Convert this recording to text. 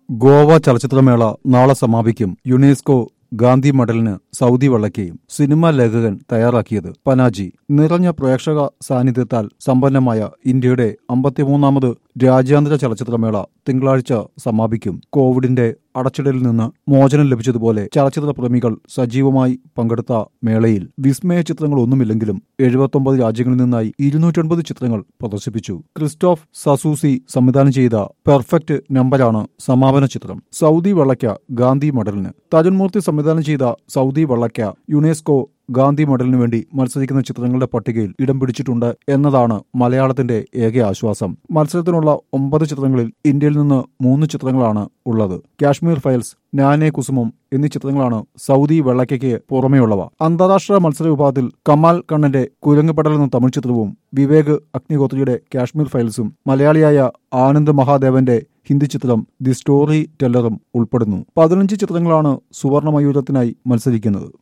ഗോവ ചലച്ചിത്രമേള നാളെ സമാപിക്കും യുനെസ്കോ ഗാന്ധി മെഡലിന് സൗദി വെള്ളയ്ക്കയും സിനിമാ ലേഖകൻ തയ്യാറാക്കിയത് പനാജി നിറഞ്ഞ പ്രേക്ഷക സാന്നിധ്യത്താൽ സമ്പന്നമായ ഇന്ത്യയുടെ അമ്പത്തിമൂന്നാമത് രാജ്യാന്തര ചലച്ചിത്രമേള തിങ്കളാഴ്ച സമാപിക്കും കോവിഡിന്റെ അടച്ചിടലിൽ നിന്ന് മോചനം ലഭിച്ചതുപോലെ ചലച്ചിത്ര പ്രേമികൾ സജീവമായി പങ്കെടുത്ത മേളയിൽ വിസ്മയ ചിത്രങ്ങളൊന്നുമില്ലെങ്കിലും എഴുപത്തൊമ്പത് രാജ്യങ്ങളിൽ നിന്നായി ഇരുന്നൂറ്റൊൻപത് ചിത്രങ്ങൾ പ്രദർശിപ്പിച്ചു ക്രിസ്റ്റോഫ് സസൂസി സംവിധാനം ചെയ്ത പെർഫെക്റ്റ് നമ്പരാണ് സമാപന ചിത്രം സൗദി വെള്ളയ്ക്ക ഗാന്ധി മെഡലിന് തരുൺമൂർത്തി സംവിധാനം ചെയ്ത സൗദി വെള്ളയ്ക്ക യുനെസ്കോ ഗാന്ധി മെഡലിനു വേണ്ടി മത്സരിക്കുന്ന ചിത്രങ്ങളുടെ പട്ടികയിൽ ഇടം പിടിച്ചിട്ടുണ്ട് എന്നതാണ് മലയാളത്തിന്റെ ഏക ആശ്വാസം മത്സരത്തിനുള്ള ഒമ്പത് ചിത്രങ്ങളിൽ ഇന്ത്യയിൽ നിന്ന് മൂന്ന് ചിത്രങ്ങളാണ് ഉള്ളത് കാശ്മീർ ഫയൽസ് നാനെ കുസുമം എന്നീ ചിത്രങ്ങളാണ് സൗദി വെള്ളയ്ക്കയ്ക്ക് പുറമെയുള്ളവ അന്താരാഷ്ട്ര മത്സര വിഭാഗത്തിൽ കമാൽ കണ്ണന്റെ കുരങ്ങുപടൽ എന്ന തമിഴ് ചിത്രവും വിവേക് അഗ്നിഹോത്രിയുടെ കാശ്മീർ ഫയൽസും മലയാളിയായ ആനന്ദ് മഹാദേവന്റെ ഹിന്ദി ചിത്രം ദി സ്റ്റോറി ടെല്ലറും ഉൾപ്പെടുന്നു പതിനഞ്ച് ചിത്രങ്ങളാണ് സുവർണ മയൂരത്തിനായി മത്സരിക്കുന്നത്